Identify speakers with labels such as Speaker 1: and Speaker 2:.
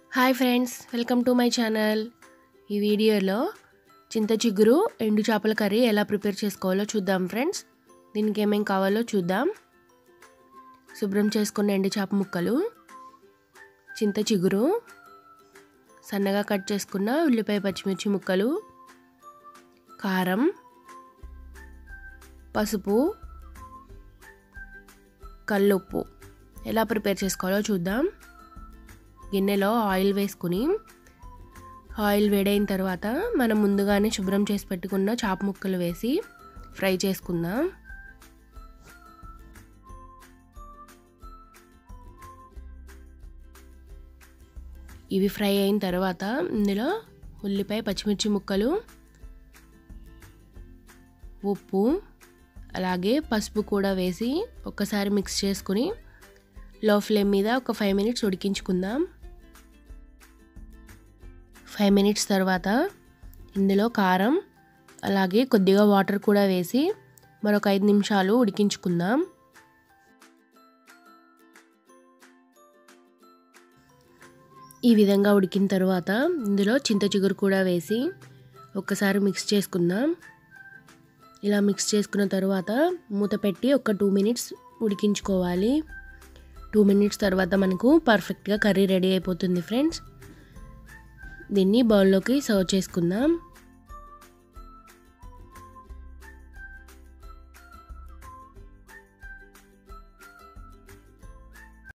Speaker 1: hi friends welcome to my channel ఈ వీడియోలో చింత చిగురు ఎండు చేపల కర్రీ ఎలా ప్రిపేర్ చేసుకోవాలో చూద్దాం ఫ్రెండ్స్ దీనికి ఏమేం కావాలో చూద్దాం శుభ్రం చేసుకున్న ఎండు చేప ముక్కలు చింత చిగురు సన్నగా కట్ చేసుకున్న ఉల్లిపాయ పచ్చిమిర్చి ముక్కలు కారం పసుపు కల్లుప్పు ఎలా ప్రిపేర్ చేసుకోవాలో చూద్దాం గిన్నెలో ఆయిల్ వేసుకుని ఆయిల్ వేడైన తర్వాత మనం ముందుగానే శుభ్రం చేసి పెట్టుకున్న చాప ముక్కలు వేసి ఫ్రై చేసుకుందాం ఇవి ఫ్రై అయిన తర్వాత ఇందులో ఉల్లిపాయ పచ్చిమిర్చి ముక్కలు ఉప్పు అలాగే పసుపు కూడా వేసి ఒక్కసారి మిక్స్ చేసుకుని లో ఫ్లేమ్ మీద ఒక ఫైవ్ మినిట్స్ ఉడికించుకుందాం ఫైవ్ మినిట్స్ తర్వాత ఇందులో కారం అలాగే కొద్దిగా వాటర్ కూడా వేసి మరొక ఐదు నిమిషాలు ఉడికించుకుందాం ఈ విధంగా ఉడికిన తర్వాత ఇందులో చింత చిగురు కూడా వేసి ఒక్కసారి మిక్స్ చేసుకుందాం ఇలా మిక్స్ చేసుకున్న తర్వాత మూత పెట్టి ఒక టూ మినిట్స్ ఉడికించుకోవాలి టూ మినిట్స్ తర్వాత మనకు పర్ఫెక్ట్గా కర్రీ రెడీ అయిపోతుంది ఫ్రెండ్స్ దీన్ని బౌల్లోకి సర్వ్ చేసుకుందాం